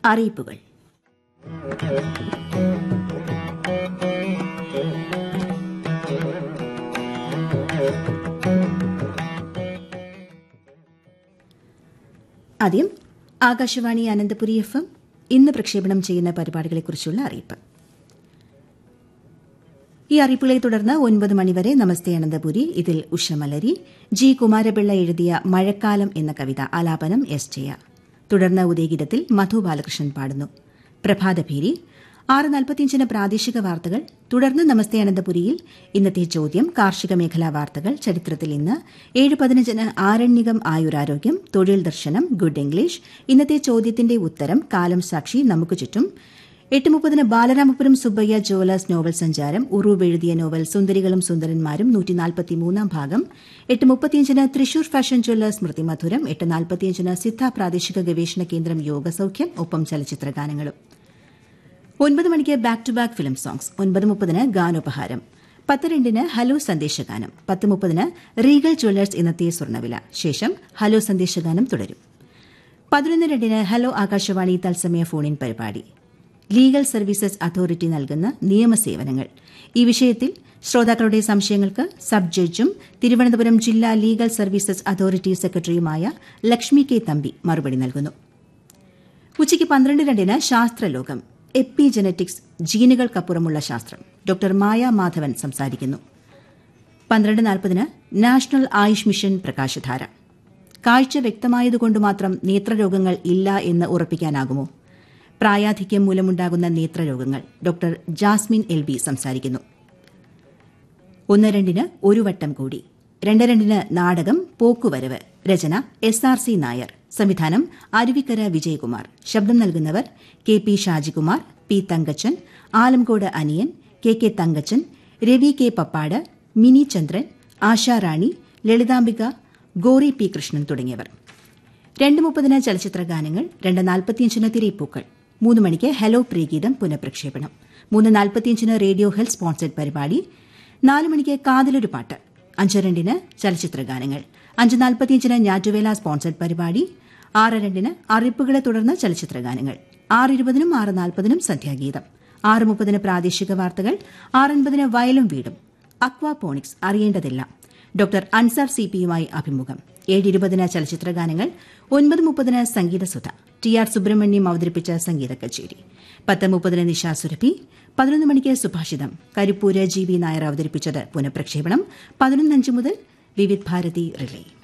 അറിയിപ്പുകൾ ആദ്യം Akashvani Ananthapuri F M ഇന്ന് പ്രക്ഷേപണം ചെയ്യുന്ന പരിപാടികളെക്കുറിച്ചുള്ള അറിയിപ്പ് ഈ അറിയിപ്പുകളെ തുടർന്ന് ഒൻപത് മണിവരെ നമസ്തേ അനന്തപുരി ഇതിൽ ഉഷമലരി ജി കുമാരപിള്ള എഴുതിയ മഴക്കാലം എന്ന കവിത ആലാപനം എസ് ജയ തുടർന്ന് ഉദയഗീതത്തിൽ മധു ബാലകൃഷ്ണൻ പാടുന്നു പ്രഭാതഭേരി ആറ് നാൽപ്പത്തിയഞ്ചിന് പ്രാദേശിക വാർത്തകൾ തുടർന്ന് നമസ്തേ അനന്തപുരിയിൽ ഇന്നത്തെ ചോദ്യം കാർഷിക മേഖലാ വാർത്തകൾ ചരിത്രത്തിൽ ഇന്ന് ഏഴ് പതിനഞ്ചിന് ആരണ്യകം ആയുരാരോഗ്യം തൊഴിൽ ദർശനം ഗുഡ് ഇംഗ്ലീഷ് ഇന്നത്തെ ചോദ്യത്തിന്റെ ഉത്തരം കാലം സാക്ഷി നമുക്ക് ചുറ്റും എട്ട് മുപ്പതിന് ബാലരാമപുരം സുബ്ബയ്യ ജുവലേഴ്സ് നോവൽ സഞ്ചാരം ഉറൂവ് എഴുതിയ നോവൽ സുന്ദരികളും സുന്ദരന്മാരും നൂറ്റിനാൽപ്പത്തിമൂന്നാം ഭാഗം എട്ട് മുപ്പത്തിയഞ്ചിന് തൃശൂർ ഫാഷൻ ജ്വല്ലേഴ്സ് സ്മൃതി മധുരം എട്ട് നാൽപ്പത്തിയഞ്ചിന് സിദ്ധ പ്രാദേശിക ഗവേഷണ കേന്ദ്രം യോഗസൌഖ്യം ഒപ്പം ചലച്ചിത്ര ഗാനങ്ങളും ഒൻപത് മണിക്ക് back to back film songs ഒൻപത് മുപ്പതിന് ഗാനോപഹാരം പത്ത് രണ്ടിന് ഹലോ സന്ദേശഗാനം പത്ത് മുപ്പതിന് റീഗൽ ജ്വല്ലേഴ്സ് ഇന്നത്തെ സ്വർണ്ണവില ശേഷം ഹലോ സന്ദേശഗാനം തുടരും പതിനൊന്ന് രണ്ടിന് ഹലോ ആകാശവാണി തത്സമയ ഫോണിൻ പരിപാടി ലീഗൽ സർവീസസ് അതോറിറ്റി നൽകുന്ന നിയമസേവനങ്ങൾ ഈ വിഷയത്തിൽ ശ്രോതാക്കളുടെ സംശയങ്ങൾക്ക് സബ് ജഡ്ജും തിരുവനന്തപുരം ജില്ലാ ലീഗൽ സർവീസസ് അതോറിറ്റി സെക്രട്ടറിയുമായ ലക്ഷ്മി കെ തമ്പി മറുപടി നൽകുന്നു ഉച്ചയ്ക്ക് പന്ത്രണ്ട് രണ്ടിന് ശാസ്ത്രലോകം എപ്പി ജനറ്റിക്സ് ജീനുകൾക്കപ്പുറമുള്ള ശാസ്ത്രം ഡോക്ടർ മായ മാധവൻ സംസാരിക്കുന്നു പന്ത്രണ്ട് നാൽപ്പതിന് നാഷണൽ ആയുഷ് മിഷൻ പ്രകാശധാര കാഴ്ച വ്യക്തമായതുകൊണ്ട് മാത്രം നേത്രരോഗങ്ങൾ ഇല്ല എന്ന് ഉറപ്പിക്കാനാകുമോ പ്രായാധിക്യം മൂലമുണ്ടാകുന്ന നേത്രരോഗങ്ങൾ ഡോക്ടർ ജാസ്മിൻ എൽ ബി സംസാരിക്കുന്നു ഒന്ന് രണ്ടിന് ഒരു വട്ടം കൂടി രണ്ട് രണ്ടിന് നാടകം പോക്കുവരവ് രചന എസ് ആർ സി നായർ സംവിധാനം അരുവിക്കര വിജയകുമാർ ശബ്ദം നൽകുന്നവർ K P Shajikumar P Thankachan Alamcode Aniyan K K Thankachan Ravi K Pappad Mini Chandran Asharani Lalithambika Gori P Krishnan തുടങ്ങിയവർ രണ്ട് മുപ്പതിന് ചലച്ചിത്ര ഗാനങ്ങൾ രണ്ട് നാൽപ്പത്തിയഞ്ചിന് തിരയിപ്പൂക്കൾ മൂന്ന് മണിക്ക് ഹലോ പ്രിയഗീതം പുനഃപ്രക്ഷേപണം മൂന്ന് നാൽപ്പത്തിയഞ്ചിന് റേഡിയോ ഹെൽത്ത് സ്പോൺസർഡ് പരിപാടി നാല് മണിക്ക് കാതിലൊരു പാട്ട് അഞ്ച് രണ്ടിന് ചലച്ചിത്ര ഗാനങ്ങൾ അഞ്ച് നാൽപ്പത്തിയഞ്ചിന് ഞാറ്റുവേല സ്പോൺസർഡ് പരിപാടി ആറ് രണ്ടിന് അറിയിപ്പുകളെ തുടർന്ന് ചലച്ചിത്ര ഗാനങ്ങൾ ആറ് ഇരുപതിനും ആറ് നാൽപ്പതിനും സന്ധ്യാഗീതം ആറ് മുപ്പതിന് പ്രാദേശിക വാർത്തകൾ ആറൻപതിന് വയലും വീടും അക്വാപോണിക്സ് അറിയേണ്ടതെല്ലാം ഡോക്ടർ അൻസാർ സി പിയുമായി അഭിമുഖം ഏഴ് ഇരുപതിന് ചലച്ചിത്ര ഗാനങ്ങൾ ഒൻപത് മുപ്പതിന് സംഗീതസുധ ടി ആർ സുബ്രഹ്മണ്യം അവതരിപ്പിച്ച സംഗീത കച്ചേരി പത്ത് മുപ്പതിന് നിശാ സുരഭി പതിനൊന്ന് മണിക്ക് സുഭാഷിതം കരിപ്പൂര് ജി വി നായർ അവതരിപ്പിച്ചത് പുനഃപ്രക്ഷേപണം പതിനൊന്നഞ്ച് മുതൽ വിവിധ് ഭാരതി റിലേ